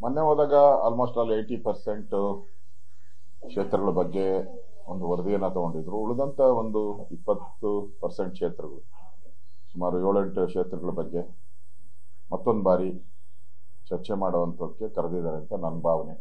ಮೊನ್ನೆ ಹೋದಾಗ almost all eighty percent ಕ್ಷೇತ್ರಗಳ ಬಗ್ಗೆ ಒಂದು ವರದಿಯನ್ನು ತಗೊಂಡಿದ್ರು ಉಳಿದಂತ ಒಂದು ಇಪ್ಪತ್ತು ಪರ್ಸೆಂಟ್ ಕ್ಷೇತ್ರಗಳು ಸುಮಾರು ಏಳೆಂಟು ಕ್ಷೇತ್ರಗಳ ಬಗ್ಗೆ ಮತ್ತೊಂದು ಬಾರಿ ಚರ್ಚೆ ಮಾಡುವಂಥದ್ದಕ್ಕೆ ಕರೆದಿದ್ದಾರೆ ಅಂತ ನನ್ನ ಭಾವನೆ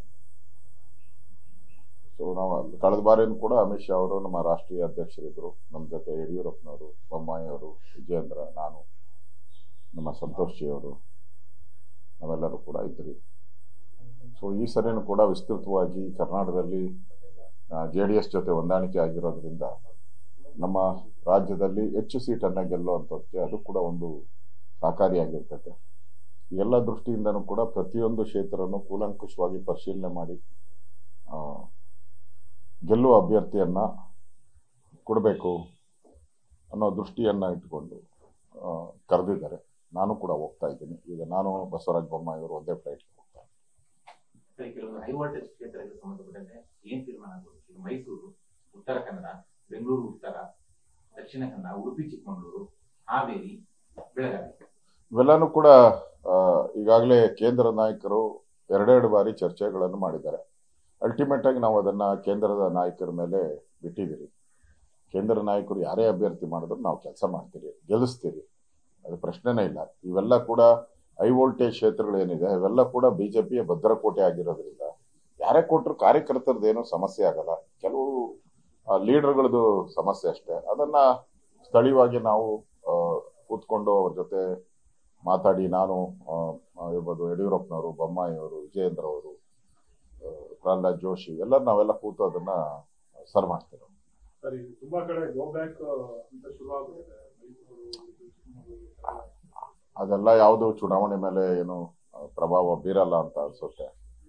ಸೊ ನಾವು ಅಲ್ಲಿ ಕಳೆದ ಬಾರಿನೂ ಕೂಡ ಅಮಿತ್ ಶಾ ಅವರು ನಮ್ಮ ರಾಷ್ಟ್ರೀಯ ಅಧ್ಯಕ್ಷರಿದ್ದರು ನಮ್ಮ ಜೊತೆ ಯಡಿಯೂರಪ್ಪನವರು ಬೊಮ್ಮಾಯಿ ಅವರು ವಿಜೇಂದ್ರ ನಾನು ನಮ್ಮ ಸಂತೋಷ್ ಜಿ ಅವರು ನಾವೆಲ್ಲರೂ ಕೂಡ ಇದ್ರಿ ಸೊ ಈ ಸರಿನೂ ಕೂಡ ವಿಸ್ತೃತವಾಗಿ ಕರ್ನಾಟಕದಲ್ಲಿ ಜೆ ಡಿ ಎಸ್ ಜೊತೆ ಹೊಂದಾಣಿಕೆ ಆಗಿರೋದ್ರಿಂದ ನಮ್ಮ ರಾಜ್ಯದಲ್ಲಿ ಹೆಚ್ಚು ಸೀಟನ್ನು ಗೆಲ್ಲುವಂಥದ್ದಕ್ಕೆ ಅದು ಕೂಡ ಒಂದು ಸಹಕಾರಿಯಾಗಿರ್ತದೆ ಈ ಎಲ್ಲ ದೃಷ್ಟಿಯಿಂದನೂ ಕೂಡ ಪ್ರತಿಯೊಂದು ಕ್ಷೇತ್ರನೂ ಕೂಲಂಕುಷವಾಗಿ ಪರಿಶೀಲನೆ ಮಾಡಿ ಆ, ಗೆಲ್ಲುವ ಅಭ್ಯರ್ಥಿಯನ್ನ ಕೊಡಬೇಕು ಅನ್ನೋ ದೃಷ್ಟಿಯನ್ನ ಇಟ್ಕೊಂಡು ಆ, ಕರೆದಿದ್ದಾರೆ ನಾನು ಕೂಡ ಹೋಗ್ತಾ ಇದ್ದೀನಿ ಈಗ ನಾನು ಬಸವರಾಜ ಬೊಮ್ಮಾಯಿ ಅವರು ಒಂದೇ ಫ್ಲೈಟ್ಗೆ ಹೋಗ್ತಾ ಇದ್ದೀನಿ ಸರಿ, ಕೆಲವೊಂದು ಹೈ ವೋಲ್ಟೇಜ್ ಕ್ಷೇತ್ರಕ್ಕೆ ಸಂಬಂಧಪಟ್ಟಂತೆ ಏನ್ ತೀರ್ಮಾನ ಆಗ್ಬೋದು ಈಗ ಮೈಸೂರು ಉತ್ತರ ಕನ್ನಡ ಬೆಂಗಳೂರು ಉತ್ತರ ದಕ್ಷಿಣ ಕನ್ನಡ ಉಡುಪಿ ಚಿಕ್ಕಮಗಳೂರು ಹಾವೇರಿ ಬೆಳಗಾವಿ ಇವೆಲ್ಲನೂ ಕೂಡ ಈಗಾಗಲೇ ಕೇಂದ್ರ ನಾಯಕರು ಎರಡೆರಡು ಬಾರಿ ಚರ್ಚೆಗಳನ್ನು ಮಾಡಿದ್ದಾರೆ ಅಲ್ಟಿಮೇಟ್ ಆಗಿ ನಾವು ಅದನ್ನ ಕೇಂದ್ರದ ನಾಯಕರ ಮೇಲೆ ಬಿಟ್ಟಿದ್ದೀರಿ ಕೇಂದ್ರ ನಾಯಕರು ಯಾರೇ ಅಭ್ಯರ್ಥಿ ಮಾಡಿದ್ರು ನಾವು ಕೆಲಸ ಮಾಡ್ತೀರಿ ಗೆಲ್ಲಿಸ್ತೀರಿ ಅದು ಪ್ರಶ್ನೆನೇ ಇಲ್ಲ ಇವೆಲ್ಲ ಕೂಡ ಹೈ ವೋಲ್ಟೇಜ್ ಕ್ಷೇತ್ರಗಳೇನಿದೆ ಇವೆಲ್ಲ ಕೂಡ ಬಿಜೆಪಿಯ ಭದ್ರಕೋಟೆ ಆಗಿರೋದ್ರಿಂದ ಯಾರೇ ಕೊಟ್ಟರು ಕಾರ್ಯಕರ್ತರದ್ದೇನು ಸಮಸ್ಯೆ ಆಗಲ್ಲ ಕೆಲವು ಲೀಡರ್ಗಳದ್ದು ಸಮಸ್ಯೆ ಅಷ್ಟೇ ಅದನ್ನ ಸ್ಥಳೀಯವಾಗಿ ನಾವು ಆ, ಕೂತ್ಕೊಂಡು ಅವ್ರ ಜೊತೆ ಮಾತಾಡಿ ನಾನು ಆ, ಆ, ಇರ್ಬೋದು ಯಡಿಯೂರಪ್ಪನವರು ಬೊಮ್ಮಾಯಿ ಅವರು ವಿಜಯೇಂದ್ರ ಅವರು ಆ, ಪ್ರಹ್ಲಾದ್ ಜೋಶಿ ಎಲ್ಲ ನಾವೆಲ್ಲ ಕೂತು ಅದನ್ನ ಸರ್ ಮಾಡ್ತೇವೆ ಸರಿ ತುಂಬಾ ಕಡೆ ಗೋ ಬ್ಯಾಕ್ ಅಂತ ಶುರು ಆಗ್ಬಿಟ್ಟಿದೆ ಮೈಸೂರು ಚಿಕ್ಕಮಗಳೂರು ಅದೆಲ್ಲ ಯಾವುದು ಚುನಾವಣೆ ಮೇಲೆ ಏನು ಆ, ಪ್ರಭಾವ ಬೀರಲ್ಲ ಅಂತ ಅನ್ಸುತ್ತೆ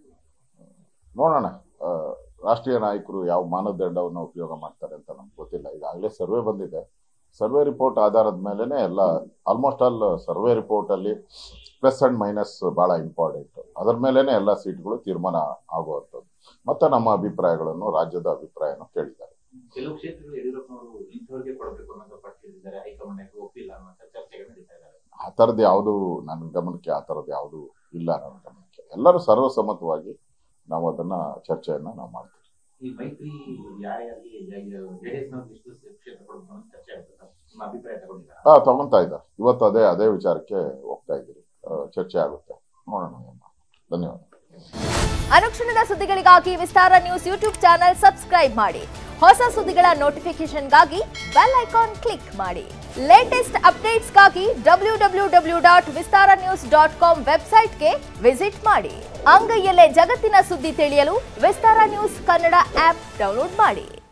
ನೋಡೋಣ ಆ, ರಾಷ್ಟ್ರೀಯ ನಾಯಕರು ಯಾವ ಮಾನದಂಡವನ್ನು ಉಪಯೋಗ ಮಾಡ್ತಾರೆ ಅಂತ ನಮ್ಗೆ ಗೊತ್ತಿಲ್ಲ ಈಗಾಗಲೇ ಸರ್ವೆ ಬಂದಿದೆ ಸರ್ವೆ ರಿಪೋರ್ಟ್ ಆಧಾರದ ಮೇಲೆನೆ ಎಲ್ಲ ಆಲ್ಮೋಸ್ಟ್ ಆಲ್ ಸರ್ವೆ ರಿಪೋರ್ಟ್ ಅಲ್ಲಿ ಪ್ಲಸ್ ಅಂಡ್ ಮೈನಸ್ ಬಹಳ ಇಂಪಾರ್ಟೆಂಟ್ ಅದರ ಮೇಲೆನೆ ಎಲ್ಲ ಸೀಟ್ಗಳು ತೀರ್ಮಾನ ಆಗುವಂಥದ್ದು ಮತ್ತೆ ನಮ್ಮ ಅಭಿಪ್ರಾಯಗಳನ್ನು ರಾಜ್ಯದ ಅಭಿಪ್ರಾಯನ ಕೇಳಿದ್ದಾರೆ ಕೆಲವು ಕ್ಷೇತ್ರಗಳು ಯಡಿಯೂರಪ್ಪನವರು ಇಂಥವ್ರಿಗೆ ಕೊಡಬೇಕು ಅನ್ನೋ ಪಟ್ಟಿದ್ದಾರೆ ಹೈಕಮಾಂಡ್ ಒಪ್ಪಿಲ್ಲ ಅನ್ನುವಂತ ಚರ್ಚೆಗಳು ನಡೀತಾ ಇದ್ದಾರೆ ಆ ಥರದ್ದು ಯಾವುದು ನನ್ನ ಗಮನಕ್ಕೆ ಆ ಥರದ್ದು ಯಾವುದು ಇಲ್ಲ ನನ್ನ ಗಮನಕ್ಕೆ ಎಲ್ಲರೂ ಸರ್ವಸಮ್ಮತವಾಗಿ ನಾವು ಅದನ್ನ ಚರ್ಚೆಯನ್ನ ನಾವು ಮಾಡ್ತೀವಿ ಈ ಮೈತ್ರಿ ಯಾರೇ ಆಗಲಿ ಜೆಡಿಎಸ್ ನವರು ಎಷ್ಟು ಕ್ಷೇತ್ರ ಕೊಡಬೇಕು ಅನ್ನೋ ಚರ್ಚೆ ಆಗ್ತದೆ ನಿಮ್ಮ ಅಭಿಪ್ರಾಯ ತಗೊಂಡಿದ್ದಾರೆ ಹಾ ತಗೊಂತಾ ಇದ್ದಾರೆ ಇವತ್ತು ಅದೇ ಅದೇ ವಿಚಾರಕ್ಕೆ ಹೋಗ್ತಾ ಇದ್ದೀರಿ ಆ, ಚರ್ಚೆ ಆಗುತ್ತೆ ನೋಡೋಣ ಏನ್ ಮಾಡ್ತಾರೆ. ಧನ್ಯವಾದ ಅನುಕ್ಷಣದ ಸುದ್ದಿಗಳಿಗಾಗಿ Vistara news YouTube channel subscribe ಮಾಡಿ ಹೊಸ ಸುದ್ದಿಗಳ ನೋಟಿಫಿಕೇಶನ್ಗಾಗಿ ಬೆಲ್ ಐಕಾನ್ ಕ್ಲಿಕ್ ಮಾಡಿ ಲೇಟೆಸ್ಟ್ ಅಪ್ಡೇಟ್ಸ್ಗಾಗಿ W W W dot Vistara news dot com ವೆಬ್ಸೈಟ್ಗೆ ವಿಸಿಟ್ ಮಾಡಿ ಅಂಗೈಯಲ್ಲೇ ಜಗತ್ತಿನ ಸುದ್ದಿ ತಿಳಿಯಲು Vistara news Kannada app download ಮಾಡಿ